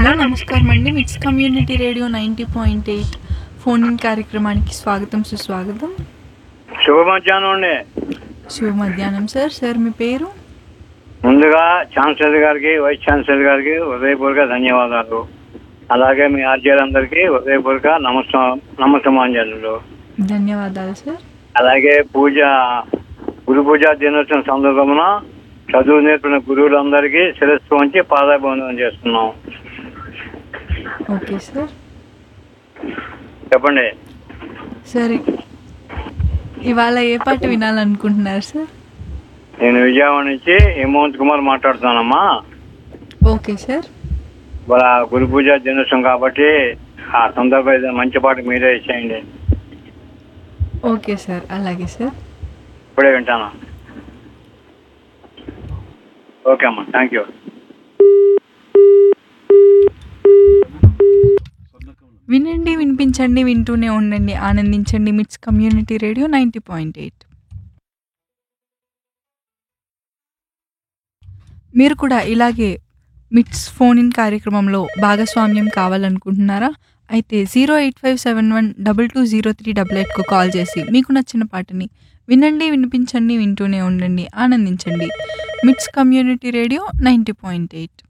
hello నమస్కారం అండి MITS community radio ninety point eight phone in కార్యక్రమానికి స్వాగతం సుస్వాగతం శుభ మధ్యాహ్నం అండి శుభ మధ్యాహ్నం సార్ సార్ మీ పేరు ముందుగా ఛాన్సలర్ గారికి వైస్ ఛాన్సలర్ గారికి హృదయపూర్వక ధన్యవాదాలు అలాగే మీ ఆర్జీలందరికీ హృదయపూర్వక నమస్త నమస్సమాంజలు ధన్యవాదాలు సార్ అలాగే పూజ గురు పూజా దినోత్సవం సందర్భమున చదువు నేర్పిన గురువులందరికీ శిరస్సు వంచి పాదాభివందనం చేస్తున్నాం ఓకే సార్ చెప్పండి సార్ ఇవాళ ఏ పాట వినాలనుకుంటున్నారు సార్ నేను విజయవాడ నుంచి హేమంత్ కుమార్ మాట్లాడుతున్నానమ్మా ఓకే సార్ ఇవాళ గురు పూజ దినోత్సవం కాబట్టి ఆ సందర్భం ఏదైనా మంచి పాట మీరే ఇచ్చేయండి ఓకే సార్ అలాగే సార్ ఇప్పుడే వింటాను ఓకే అమ్మా థ్యాంక్ యూ వినండి వినిపించండి వింటూనే ఉండండి ఆనందించండి MITS community radio ninety point eight మీరు కూడా ఇలాగే మిట్స్ ఫోన్ ఇన్ కార్యక్రమంలో భాగస్వామ్యం కావాలనుకుంటున్నారా అయితే zero eight five seven one double two zero three double ఎయిట్కు కాల్ చేసి మీకు నచ్చిన పాటని వినండి వినిపించండి వింటూనే ఉండండి ఆనందించండి MITS community radio ninety point eight